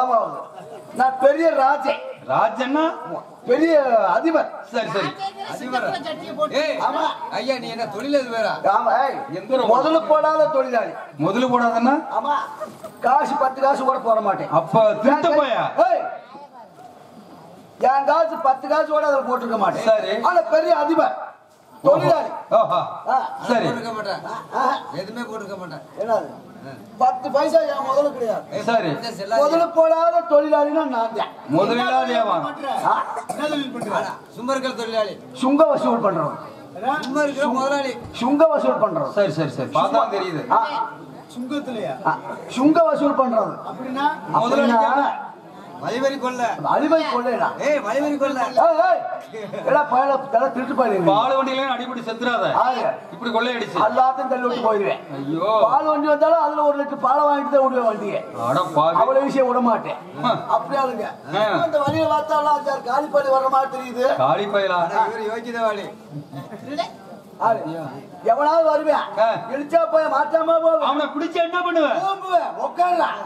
பலமாகுது நான் பெரிய ராஜே ராஜன்னா பெரிய அதிபர் சரி சரி ஏய், ஆமா. ஐயா நீ என்ன தொழில் அது வேற ஆமா ஏய், எந்த ஊரு? முதல்ல போடாத தொழிலாளி முதல்ல போடாதன்னா ஆமா காசு பத்து காசு கூட போட மாட்டேன் அப்ப திருத்த போயா ஏய், என் காசு பத்து காசு கூட அதுல போட்டுக்க மாட்டேன் சரி. ஆனா பெரிய அதிபர் தொழிலாளி ஓஹோ ஆ, சரி போட்டுக்க மாட்டேன் ஆ, எதுவுமே போட்டுக்க மாட்டேன் என்னது பத்து பைசா என் முதல்ல கிடையாது சரி இந்த செல்லாது. முதல்ல போடாத தொழிலாளினா நான் தான் முதலாளியாவா ஆ, ஆனா, சும்மா இருக்கிற தொழிலாளி சுங்க வசூல் பண்றோம் சும்மா இருக்கிற முதலாளி சுங்க வசூல் பண்றோம் சரி சரி சரி பார்த்தா தெரியுது ஆ, சுங்கத்திலயா ஆ, சுங்க வசூல் பண்றது அப்படின்னா அப்படின்னா வழிவரி கொள்ள அடிமை கொள்ளைடா ஏய் வழிவரி கொள்ள ஏய், ஏய், எடா பயல தலை திருட்டு போயிருங்க பால் வண்டியில அடிபடி செத்துறாத இப்படி கொள்ளையடிச்சு எல்லாத்தையும் தள்ளி விட்டு போயிருவேன் ஐயோ பால் வண்டி வந்தாலும் அதுல ஒரு லிட்டர் பாலை வாங்கிட்டு தான் விடுவேன் வண்டியை அட பாவி அவ்வளவு விஷயம் விட மாட்டேன் ஆ. அப்படியே ஆளுங்க ஆ. அந்த வழியில பார்த்தாலும் அஞ்சாறு காலிப்பாடி வர மாதிரி தெரியுது காளி பயலா ஆனா இவர் யோகிதவாளி ஆளு. எவனாவது வருவேன் ஆ. இழிச்சா போய் மாட்டாம போவேன் அவனை பிடிச்சு என்ன பண்ணுவ ஓம்புவேன் உட்காரலாம்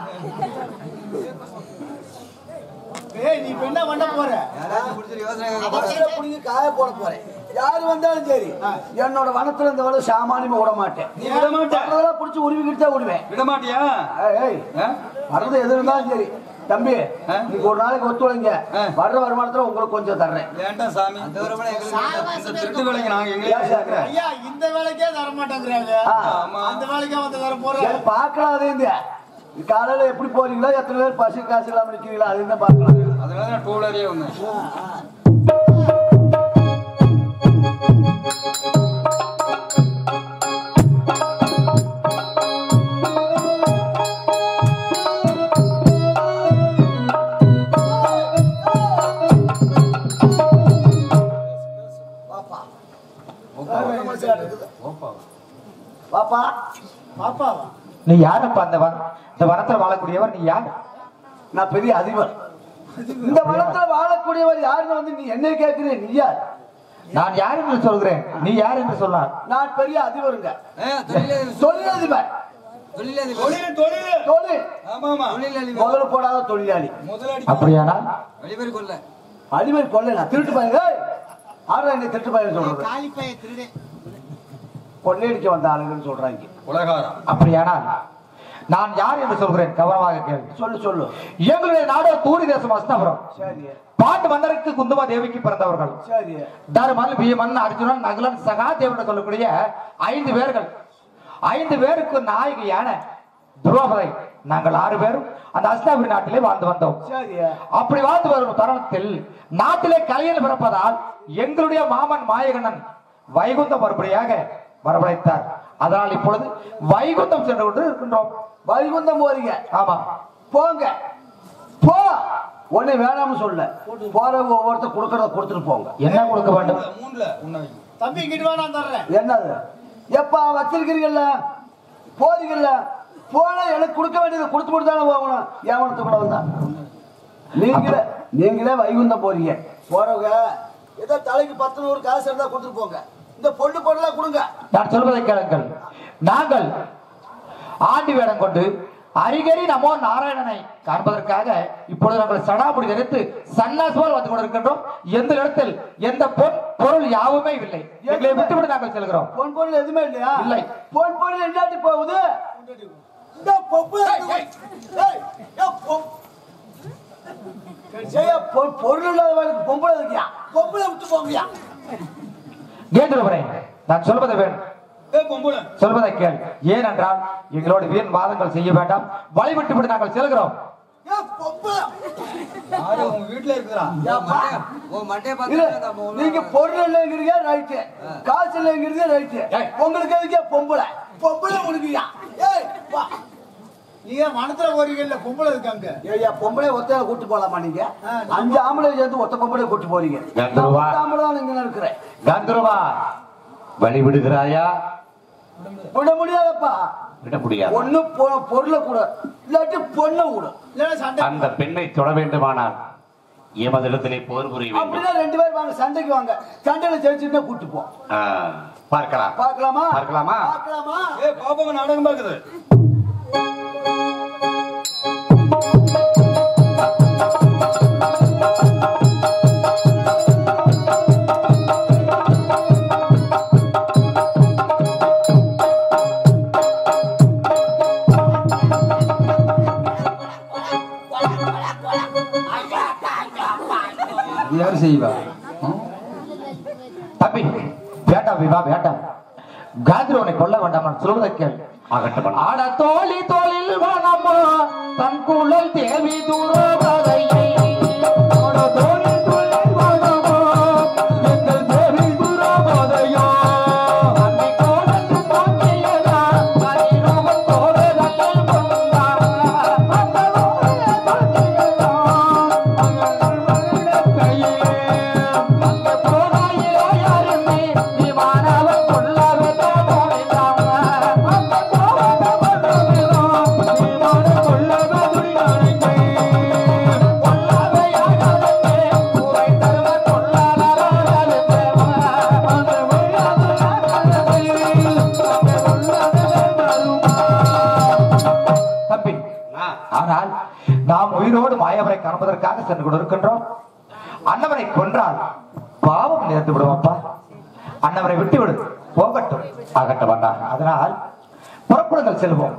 ஏய் நீ இப்ப என்ன பண்ண போற யாராச்சும் பிடிச்சிட்டு யோசனை கேட்க போறா. அவசர புடிங்கி காய போட போறேன் யாரு வந்தாலும் சரி என்னோட வனத்துல இந்த வேலை சாமானியமா விட மாட்டேன் நீ விட மாட்ட வர்றதெல்லாம் புடிச்சு உருவிக்கிட்டு தான் விடுவேன் விட மாட்டியா ஏய், ஏய் ஆ? வர்றது எது இருந்தாலும் சரி தம்பி ஆ? நீங்க ஒரு நாளைக்கு ஒத்துழைங்க ஆ. வர்ற வருமானத்துல உங்களுக்கு கொஞ்சம் தர்றேன் வேண்டாம் சாமி அந்த ஒரு மணி எங்களுக்கு இந்த திருட்டு வேலைக்கு நாங்க எங்களே சேர்க்கிறேன் ஐயா இந்த வேலைக்கே தர மாட்டேங்கிறாங்க ஆ. ஆமா அந்த வேலைக்கே வந்து தர போற சரி, பார்க்கலாம் அது இந்த காலையில எப்படி போறீங்களோ எத்தனை பேர் பசு காசு இல்லாம நிக்கிறீங்களோ அது என்ன பார்க்கலாம் அதனால நான் டூ வீலரே வந்தேன் பாப்பா ஓப்பா. ஓப்பா. பாப்பா பாப்பாவா நீ யாரப்பா அந்த வன இந்த வனத்துல வாழக்கூடியவர் நீ யார் நான் பெரிய அதிபர் இந்த வனத்துல வாழக்கூடியவர் யாருன்னு வந்து நீ என்ன கேட்கிறீ நீ யார் நான் யார் என்று சொல்கிறேன் நீ யார் என்று சொன்னார் நான் பெரிய அதிபருங்க ஏய், தொழிலதிபர். தொழிலதிபர் தொழிலதிபர். தொழில் தொழில் தொழில் ஆமா ஆமா தொழிலதிபர். முதல்ல போடாத தொழிலாளி முதலாளி அப்படியானால் வழிவரி கொள்ள அடிமை கொள்ளை நான் திருட்டு பையன் ஏய், ஆறா என்ன திருட்டு பையன் சொல்றது காலிப்பைய திருடே கொள்ளையடிக்க வந்த ஆளுங்கன்னு சொல்றாங்க உலகாரம் அப்படியானால் நான் யார் என்று சொல்கிறேன் கவனமாக கேள்வி சொல்லு சொல்லு எங்களுடைய நாடு தூரி தேசம் அஸ்தபுரம் சரி பாண்டு மன்னருக்கு குந்துமா தேவிக்கு பிறந்தவர்கள் சரி தருமன் பீமன் அர்ஜுனன் நகுலன் சகாதேவன் சொல்லக்கூடிய ஐந்து பேர்கள் ஐந்து பேருக்கு நாயகி யானை துரோபதை நாங்கள் ஆறு பேரும் அந்த அஸ்தாபுரி நாட்டிலே வாழ்ந்து வந்தோம் சரி அப்படி வாழ்ந்து வரும் தருணத்தில் நாட்டிலே கலையில் பிறப்பதால் எங்களுடைய மாமன் மாயகண்ணன் வைகுந்தம் மறுபடியாக வரவழைத்தார் அதனால் இப்பொழுது வைகுந்தம் சென்று கொண்டு இருக்கின்றோம் வைகுந்தம் போறீங்க ஆமா போங்க போ உன்னை வேணாம்னு சொல்ல போறவங்க ஒவ்வொருத்தர் கொடுக்கறத கொடுத்துட்டு போங்க என்ன கொடுக்க வேண்டும் மூணுல உன்னை தம்பி இங்கிட்டு வா நான் தர்றேன் என்னது எப்பா வச்சிருக்கிறீங்கல்ல போறீங்கல்ல போனா எனக்கு கொடுக்க வேண்டியதை கொடுத்து கொடுத்து தானே போகணும் ஏமானத்து கூட வந்தா நீங்களே நீங்களே வைகுந்தம் போறீங்க போறவங்க ஏதோ தலைக்கு பத்து நூறு காசு இருந்தா கொடுத்துட்டு போங்க இந்த பொண்ணு பொருளா கொடுங்க நான் சொல்வதை கேளுங்கள் நாங்கள் ஆண்டி வேடம் கொண்டு அரிகரி நமோ நாராயணனை காண்பதற்காக இப்பொழுது நாங்கள் சடாபுடி தரித்து சன்னாஸ் போல் வந்து கொண்டிருக்கின்றோம் எந்த இடத்தில் எந்த பொன் பொருள் யாவுமே இல்லை எங்களை விட்டுவிட்டு நாங்கள் செல்கிறோம் பொன் பொருள் எதுவுமே இல்லையா இல்லை. பொன் பொருள் என்னாட்டி போகுது இந்த பொம்பளை ஏய், ஏய், பொம்- ஏய்யா, பொ- பொருள் இல்லாதவனுக்கு பொம்பளை இருக்கியா பொம்பளை விட்டு போங்கயா கேட்டுறவரே நான் சொல்வதை வேணும் ஏ பொம்பளை சொல்வதை கேள் ஏனென்றால் எங்களோட வீண் வாதங்கள் செய்ய வேண்டாம் வழிவிட்டு விட்டு நாங்கள் செல்கிறோம் ஏய், பொம்பளை யாரு உங்க வீட்டுல இருக்கிறா ஓ மண்டைய இல்ல, பார்த்து நீங்க பொருள் இல்லைங்கிறீங்க ரைட்டு காசு இல்லைங்கிறீங்க ரைட்டு உங்களுக்கு எதுக்கே பொம்பளை பொம்பளை உனக்குயா ஏய் வா நீ ஏன் வனத்துல போறீங்கல்ல பொம்பளை இருக்காங்க ஏய்யா பொம்பளை ஒத்தையில கூட்டு போலாமா நீங்க அஞ்சு ஆம்பளை சேர்ந்து ஒத்த பொம்பளை கூட்டு போறீங்க நான் கந்தர்வா. ஒத்த ஆம்பளை தான் இங்க இருக்கிறேன் கந்தருவா வழி விடுகிறாயா விட முடியாதப்பா விட முடியாது ஒண்ணு பொ- பொருளை கூட இல்லாட்டி பொண்ணை கூட இல்லன்னா சண்டை அந்த பெண்ணை தொட வேண்டுமானால் எமதிடத்திலே போர் புரிய வேண்டும் அப்படின்னா ரெண்டு பேரும் வாங்க சண்டைக்கு வாங்க சண்டையில ஜெயிச்சுட்டு கூட்டு போ ஆ, பார்க்கலாம் பார்க்கலாமா பார்க்கலாமா? பார்க்கலாமா ஏ பாப்பாங்க நாடகம் பாக்குது இது யார் செய்வா ம்? தம்பி வேண்டாம் விவா வேண்டாம் காந்திரி உன்னை கொல்ல வேண்டாம் நான் சொல்வதை கேள் ஆகட்டும் அண்ணா. ஆட தோழி தோளில் வனமோ தன் குழல் தேவி துரோபதையை ஆட தோழி தோளில் வனமோ எங்கள் தேவி துரோபதையோ அன்னை கோலத்து போக்கியதா கரிரோமன் கோலதல்லை கொண்டா அந்த ஓலைய பத்தியதா அங்கள் மகிழக்கையே அங்க போனாயிரோ யாருமே விமானவன் கொள்ளவே தோணிதான் அந்த கோலத்த பதவிரோ விமான கொள்ளவே துணியானைக்கே கொள்ளவே யாராலே உரை தருவ கொள்ளாளராலே தேவா அந்த வையாத யாராலே அந்த கொள்ளவே தருமா தம்பி ஆனால் நாம் உயிரோடு மாயவரை காண்பதற்காக சென்று கொண்டிருக்கின்றோம் அன்னவரை கொன்றால் பாவம் நேர்ந்து விடும் அப்பா அன்னவரை விட்டு விடு போகட்டும் ஆகட்டும் அண்ணா. அதனால் புறப்படுங்கள் செல்வோம்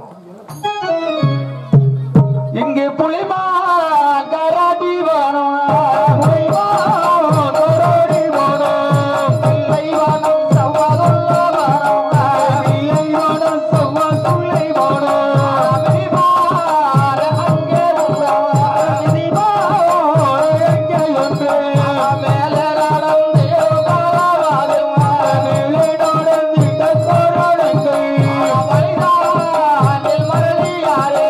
இங்கே புலிமா கராடி வனம் புலிமா கராடி வனம் பிள்ளை வனம் சவ்வாதுள்ள வனம் பிள்ளை வனம் சவ்வாதுள்ளை வனம் விரிவார அங்கே உள்ளவன் விரிவார எங்கே உண்டு மேலே நடந்து காலவாதும் மேலே நடந்திட்ட கொரோடுங்கள் வைதானில் மரளியாரே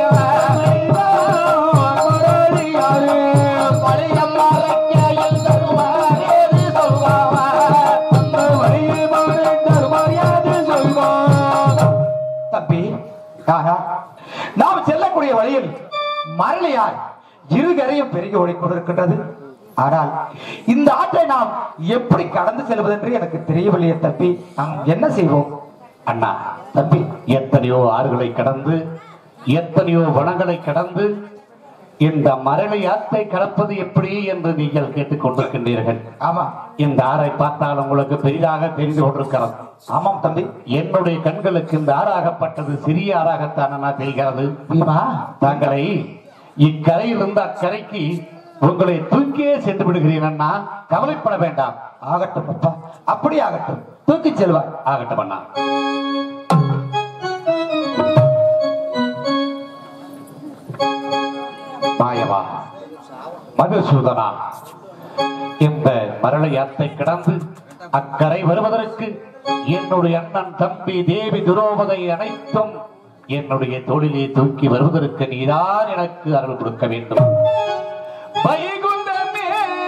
மரளியாரே பழையம் மரக்கையில் தருவாரேது சொல்வார் அந்த வழியில் மாறி தருவாரியாது சொல்வார் தம்பி ஆஹா நாம் செல்லக்கூடிய வழியில் மரளியார் இருகரையும் பெருகி ஓடிக்கொண்டிருக்கின்றது ஆனால் இந்த ஆற்றை நாம் எப்படி கடந்து செல்வது என்று எனக்கு தெரியவில்லையே தம்பி நாம் என்ன செய்வோம் அண்ணா தம்பி எத்தனையோ ஆறுகளை கடந்து எத்தனையோ வனங்களை கடந்து இந்த மரளை ஆற்றை கடப்பது எப்படி என்று நீங்கள் கேட்டுக் கொண்டிருக்கின்றீர்கள் ஆமா இந்த ஆறை பார்த்தால் உங்களுக்கு பெரிதாக தெரிந்து கொண்டிருக்கிறது ஆமாம் தம்பி என்னுடைய கண்களுக்கு இந்த ஆறாகப்பட்டது சிறிய ஆறாகத்தான் அண்ணா தெரிகிறது பீமா தாங்களை இக்கரையிலிருந்து அக்கரைக்கு உங்களை தூக்கியே சென்று விடுகிறேன் அண்ணா கவலைப்பட வேண்டாம் ஆகட்டும் அப்பா அப்படி ஆகட்டும் தூக்கி செல்வார் ஆகட்டும் அண்ணா மாயவா மதுசூதனா இந்த மரள யாத்தை கடந்து அக்கரை வருவதற்கு என்னுடைய அண்ணன் தம்பி தேவி துரோபதை அனைத்தும் என்னுடைய தொழிலை தூக்கி வருவதற்கு நீதான் எனக்கு அருள் கொடுக்க வேண்டும் வைகுந்தமே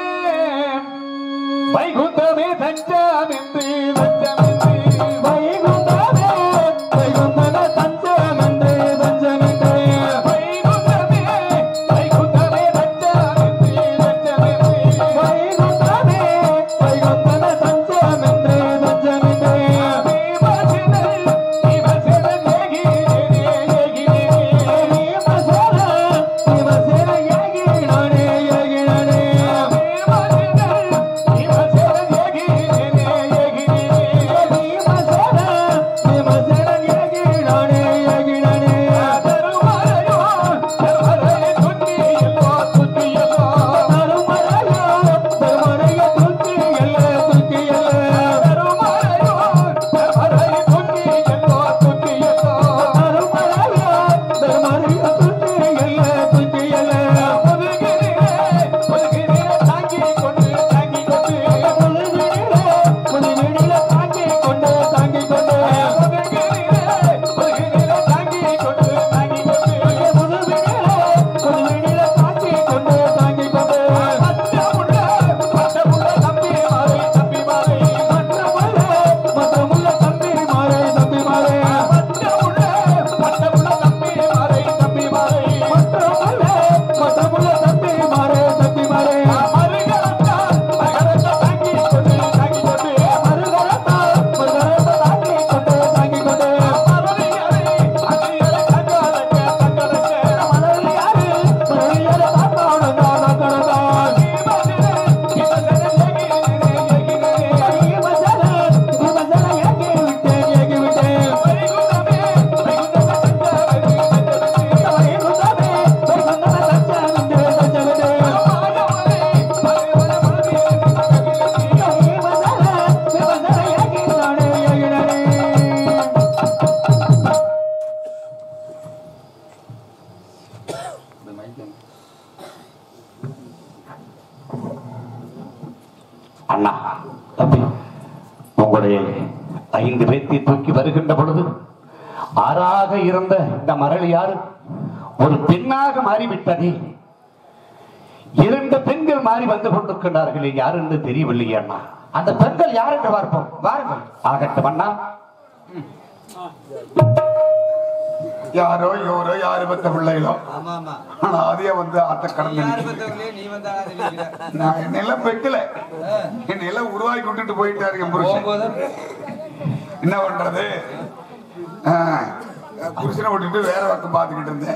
வைகுந்தமே தஞ்சமென்று தஞ்சமென்று வைகுந்தமே வைகுந்தன தஞ்சமென்று தஞ்சமென்று வைகுந்தமே வைகுந்தமே தஞ்சமென்று தஞ்சமென்று வைகுந்தமே வைகுந்தன தஞ்சமென்று தஞ்சமென்று பீமசேனன் பீமசேனன் ஏகினே ஏகினே பீமசேனன் பீமசேனன் ஏகினே ஏகினே பீமசேனன் பீமசேனன் ஏகினே ஏகினே அண்ணா தம்பி உங்களுடைய ஐந்து பேர்த்தை தூக்கி வருகின்ற பொழுது ஆறாக இருந்த இந்த மரளி யாரு ஒரு பெண்ணாக மாறிவிட்டதே இரண்டு பெண்கள் மாறி வந்து கொண்டிருக்கிறார்களே யார் என்று தெரியவில்லையே அண்ணா அந்த பெண்கள் யார் என்று பார்ப்போம் வாருங்கள் ஆகட்டும் அண்ணா யாரோ இவரோ யாரு பெத்த பிள்ளைகளோ ஆமா ஆமா ஆனா அதையே வந்து ஆத்த கடந்து யாரு நிக்குது. பெத்தவங்களே நீ வந்தா தெரியல நான் என்னெல்லாம் பெக்கல என்னையெல்லாம் உருவாக்கி விட்டுட்டு போயிட்டாரு என் புருஷன் போகும்போது என்ன பண்றது ஆ, புருஷனை விட்டுட்டு வேற பக்கம் பார்த்துக்கிட்டு இருந்தேன்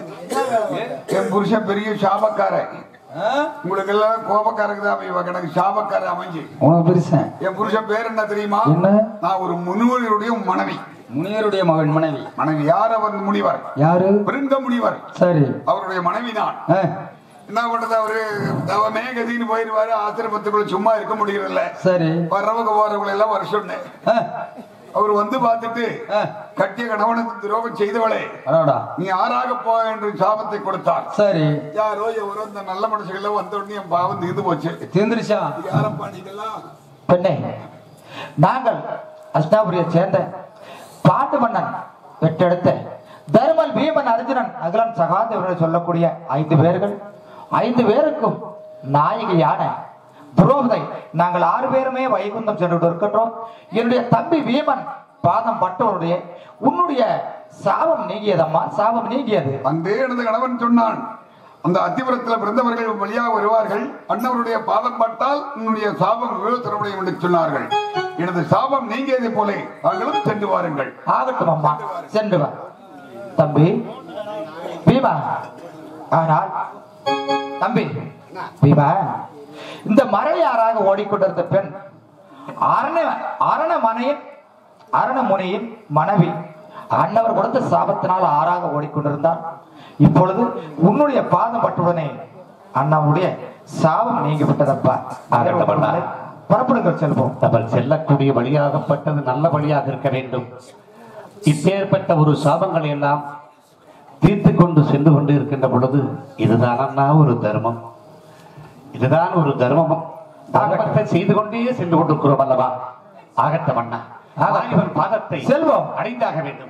என் புருஷன் பெரிய சாபக்காரன் ஆ? உங்களுக்கு எல்லாம் கோபக்காரங்க தான் அமைவா எனக்கு சாபக்காரன் அமைஞ்சு உனக்கு பெருசன் என் புருஷன் பேர் என்ன தெரியுமா என்ன? நான் ஒரு முனிவருடைய மனைவி முனிவருடைய மகன் மனைவி மனைவி யார் அவர் முனிவர் யாரு பிருங்க முனிவர் சரி அவருடைய மனைவி தான் ஆ, என்ன பண்றது அவரு தவமே கதின்னு போயிருவாரு ஆசிரமத்துக்குள்ள சும்மா இருக்க முடியறதில்ல சரி வர்றவங்க போறவங்க எல்லாம் வர சொன்னேன் ஆ, அவர் வந்து பார்த்துட்டு ஆ. கட்டிய கணவனுக்கு துரோகம் செய்தவளே அடடா நீ ஆறாக போ என்று சாபத்தை கொடுத்தார் சரி யாரோ எவரோ இந்த நல்ல மனுஷங்கள்லாம் வந்த உடனே என் பாவம் தீர்ந்து போச்சு தீர்ந்துருச்சா யாரப்பா நீங்கெல்லாம் பெண்ணே நாங்கள் அஷ்டாபுரியை சேர்ந்த பாண்டு மன்னன் பெற்றெடுத்த தருமல் பீமன் அர்ஜுனன் அகிலன் சகாதேவர்கள் சொல்லக்கூடிய ஐந்து பேர்கள் ஐந்து பேருக்கும் நாயகியான துரோகதை நாங்கள் ஆறு பேருமே வைகுந்தம் சென்று இருக்கின்றோம் என்னுடைய தம்பி பீமன் பாதம் பட்டவருடைய உன்னுடைய சாபம் நீங்கியதம்மா சாபம் நீங்கியது அன்றே எனது கணவன் சொன்னான் அந்த அத்திபுரத்தில் பிறந்தவர்கள் வழியாக வருவார்கள் அண்ணவருடைய பாதம் பட்டால் உன்னுடைய சாபம் விழுத்தரமுடையும் என்று சொன்னார்கள் எனது சாபம் நீங்கியதை போல தாங்களும் சென்று வாருங்கள் ஆகட்டும் அம்மா சென்று வா தம்பி பீமா ஆனால் தம்பி பீமா இந்த மறையாறாக ஓடிக்கொண்டிருந்த பெண் அரண அரண மனையின் அரணமுனையின் மனைவி அன்னவர் கொடுத்த சாபத்தினால் ஆறாக ஓடிக்கொண்டிருந்தார் இப்பொழுது உன்னுடைய பாதம் பட்டுடனே அண்ணாவுடைய சாபம் நீங்கிவிட்டதப்பா ஆகட்டும் அண்ணா. புறப்படுங்கள் செல்வோம் நம்ம செல்லக்கூடிய வழியாகப்பட்டது நல்ல வழியாக இருக்க வேண்டும் இப்பேற்பட்ட ஒரு சாபங்களை எல்லாம் தீர்த்து கொண்டு சென்று கொண்டு இருக்கின்ற பொழுது இதுதான் அண்ணா ஒரு தர்மம் இதுதான் ஒரு தர்மம் தர்மத்தை செய்து கொண்டே சென்று கொண்டிருக்கிறோம் அல்லவா ஆகட்டும் அண்ணா ஆகட்டும் பாதத்தை செல்வோம். அடைந்தாக வேண்டும்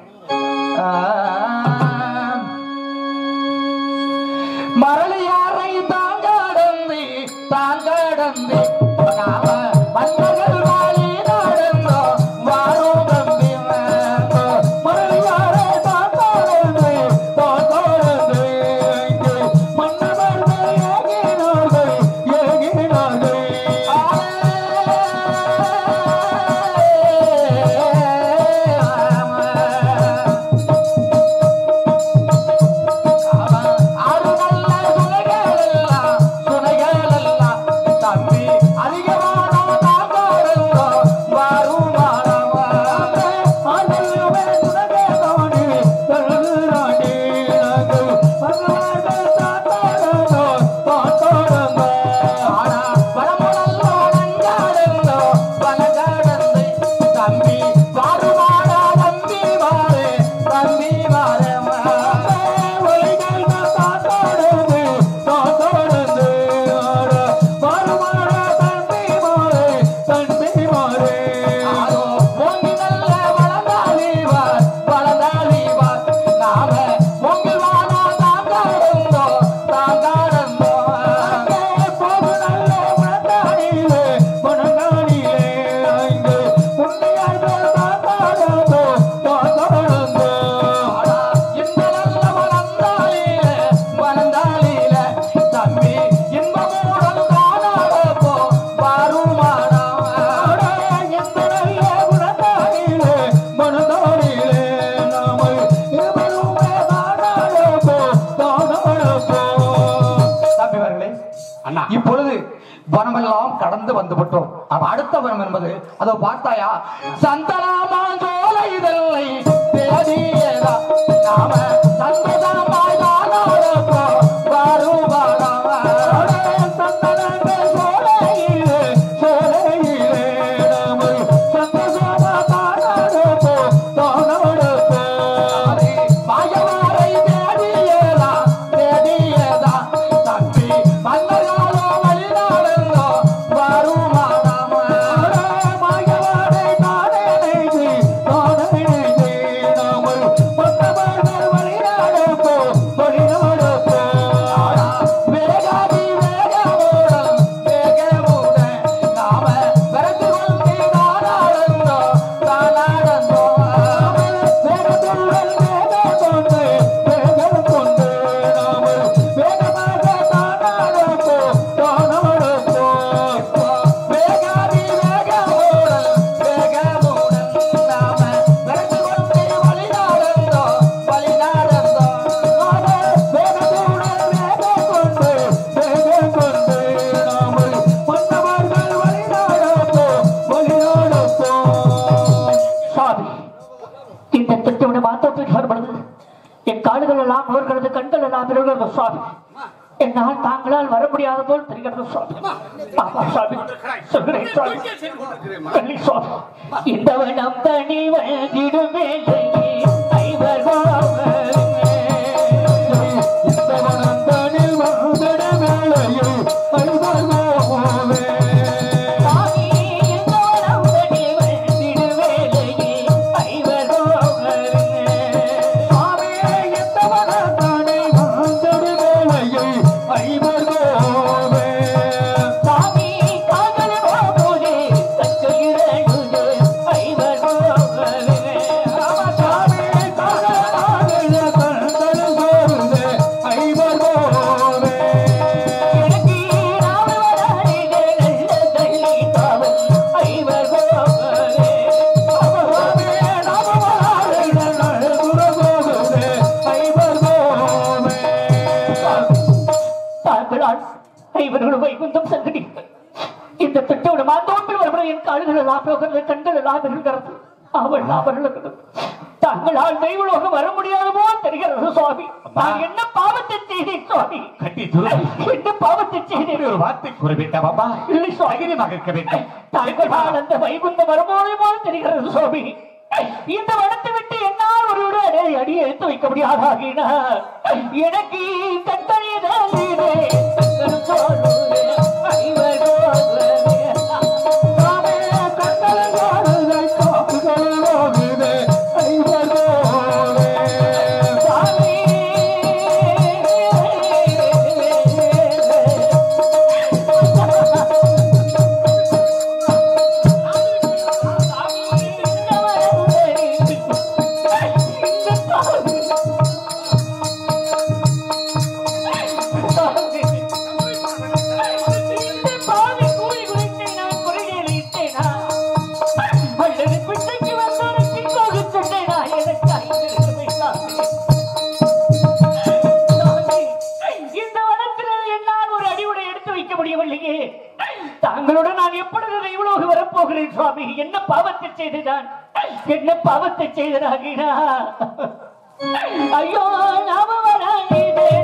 மரளியாரை தாங்கடந்து தாங்கடந்து நாம மன்னர்கள் வாழி நடந்தோம் வாழும் தம்பி மரளியாரை தாங்கடந்து தாங்கடந்து மன்னர்கள் ஏகினார்கள் ஏகினார்கள் ஆறு நல்ல சுனைகளெல்லாம் சுனைகளெல்லாம் தம்பி அதிகமான தாக்காரெல்லாம் வருமானமாக அதுவே சுனைகளோடு தழுறாடி பகவான் தாத்தாரோ தாத்தாரோ ஆனா பரமனல்லோ நஞ்சாடல்லோ பலகடந்து தம்பி வாருமாடா தம்பி வாரு தம்பி வாரு ஒலிகள் தாத்தாடுது தாத்தாடுது வாருமாடா தம்பி வாரு தம்பி வாரு பொங்கி நல்ல வளர்ந்தாலி வார் வளர்ந்தாலி வார் நாம பொங்கில் வாடா தாங்காடுந்தோ தாங்காடுந்தோ போகு நல்ல வளர்ந்தாலிலே வளர்ந்தாலிலே ஐந்து உண்மையாக தாங்காடுந்தோ தாங்காடுந்தோ இந்த நல்ல வளர்ந்தாலிலே வளர்ந்தாலிலே தம்பி இன்பமுடன் தானாடப்போ வாருமாடா இந்த நல்ல வளர்ந்தாலிலே வளர்ந்தாலிலே நாம இருவருமே தானாடப்போ தானாடப்போ தம்பிவர்களே அண்ணா இப்பொழுது வனமெல்லாம் கடந்து வந்து விட்டோம் அப்ப அடுத்த வனம் என்பது அதோ பார்த்தாயா சந்தனாமா சோலை இதழை தேடியதா நாம சந்தனமாய் தானாடப்போ வருவாராம சந்தனங்கள் சோலையிலே சோலையிலே நாம சந்தனமா தானாடப்போ தானாடப்போ மாயவாரை தேடியதா தேடியதா தம்பி மன்னராலோ வழிநாளெல்லோ வருமானாம அவர்களது கண்கள் எல்லாம் இருக்கிறது சுவாமி என்னால் தாங்களால் வர முடியாத போல் தெரிகிறது சுவாமி ஆமா சுவாமி சொல்கிறேன் சுவாமி கள்ளி சுவாமி இந்த வனம் தனி வந்திடுமே ஐவர் இந்த வனம் தனி வந்திடுமே சாமி இந்த வனம் தனி வந்திடுமே ஐவர் சாமி இந்த வனம் தனி சாமி காதல் போலே கற்கையிரண்டு ஐவர் சாமி எனக்கு நாம வராதே நல்ல தள்ளி தாவும் ஐவர் தாங்களால் ஐவர்களும் வைகுந்தம் சங்கடி இந்த திட்டோட மாத்தோப்பில் வருகிற என் கால்கள் எல்லாம் போகிறது கண்கள் எல்லாம் இருக்கிறது அவள் அவர்களுக்கு தங்களால் தெய்வலோகம் வர முடியாத போல் தெரிகிறது சுவாமி நான் என்ன பாவத்தை செய்தேன் சுவாமி கட்டி துருவி என்ன பாவத்தை செய்தேன் ஒரு வார்த்தை கூற வேண்டாம் அம்மா இல்லை சுவாமி தைரியமாக இருக்க வேண்டும் தாய்களால் அந்த வைகுந்தம் வரும்போதே போல் தெரிகிறது சுவாமி இந்த வனத்தை விட்டு என்னால் ஒரு விட அடி அடி எடுத்து வைக்க முடியாதாகினா எனக்கு கட்டளையதான் இது. கண்களும் தோளுதே, ஐவரோடு. சாமி, கண்களும் தோளுதே, காப்புகளும் ஓடுதே, ஐவரோடு. சாமி இந்த வனத்தில் என்னால் ஒரு அடிவுடை எடுத்து வைக்க முடியவில்லையே தாங்களுடன் நான் எப்பொழுது இவ்வளவு வரப்போகிறேன் சுவாமி என்ன பாவத்தை செய்துதான் என்ன பாவத்தை செய்தனாகினா ஐயோ நாம வராதே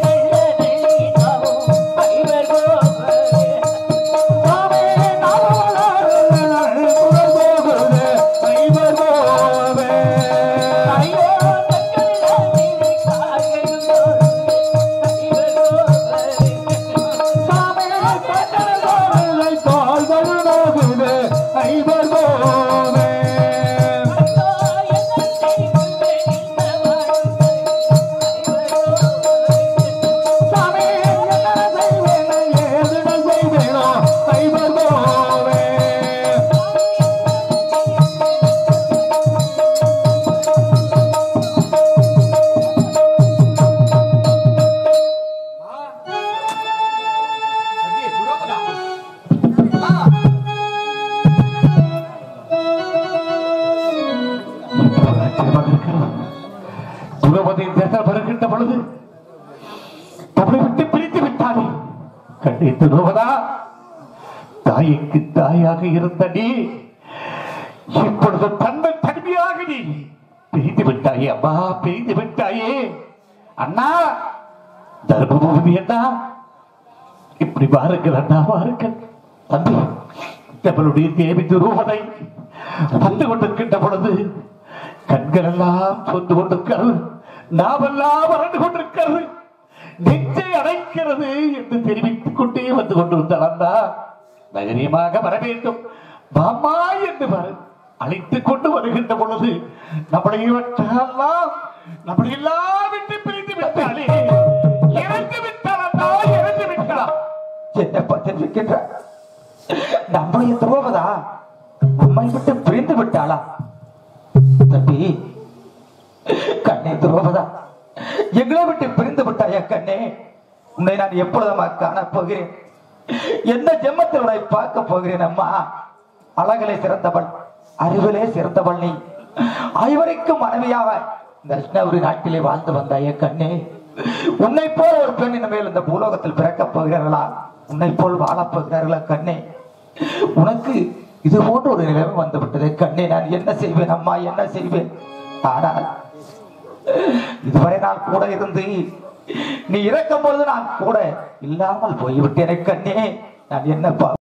ஆச்சரியமாக இருக்கிறது துரபதியின் தேசம் வருகின்ற பொழுது நம்மளை விட்டு பிரித்து விட்டானே கண்டித்து துருவதா தாய்க்கு தாயாக இருந்த நீ இப்பொழுது தன்மை தனிமையாக நீ பிரித்து விட்டாயே அம்மா பிரித்து விட்டாயே அண்ணா தர்மபூமி அண்ணா இப்படி வாருங்கள் அண்ணா வாருங்கள் தம்பி நம்மளுடைய தேவி துருவதை வந்து கொண்டிருக்கின்ற பொழுது கண்கள் எல்லாம் சொந்து கொண்டிருக்கிறது நாமெல்லாம் வறண்டு கொண்டிருக்கிறது நெஞ்சை அடைக்கிறது என்று தெரிவித்துக் கொண்டே வந்து கொண்டிருந்தால் அண்ணா தைரியமாக வர வேண்டும் மாமா என்று வர அழைத்துக் கொண்டு வருகின்ற பொழுது நம்மளை இவற்றெல்லாம் நம்மளை எல்லாம் விட்டு பிரித்து விட்டாலே இறந்து விட்டாள் அண்ணா இறந்து விட்டாள் என்னப்பா தெரிவிக்கின்ற நம்முடைய துரோபதா நம்மை விட்டு பிரிந்து விட்டாளா தம்பி கண்ணே துரோபதா எங்களை விட்டு பிரிந்து விட்டாயா கண்ணே உன்னை நான் எப்பொழுதுமா காணப் போகிறேன் எந்த ஜென்மத்தில் உன்னை பார்க்க போகிறேன் அம்மா அழகிலே சிறந்தவள் அறிவிலே சிறந்தவள் நீ ஐவருக்கும் மனைவியாக இந்த கிருஷ்ணகிரி நாட்டிலே வாழ்ந்து வந்தாயே கண்ணே உன்னை போல ஒரு பெண் இனிமேல் இந்த பூலோகத்தில் பிறக்கப் போகிறார்களா உன்னை போல் வாழப் போகிறார்களா கண்ணே உனக்கு இது போன்ற ஒரு நிலைமை வந்து விட்டது கண்ணே நான் என்ன செய்வேன் அம்மா என்ன செய்வேன் ஆனால் இதுவரை நான் கூட இருந்து நீ இறக்கும் பொழுது நான் கூட இல்லாமல் போய்விட்டேனே கண்ணே நான் என்னப்பா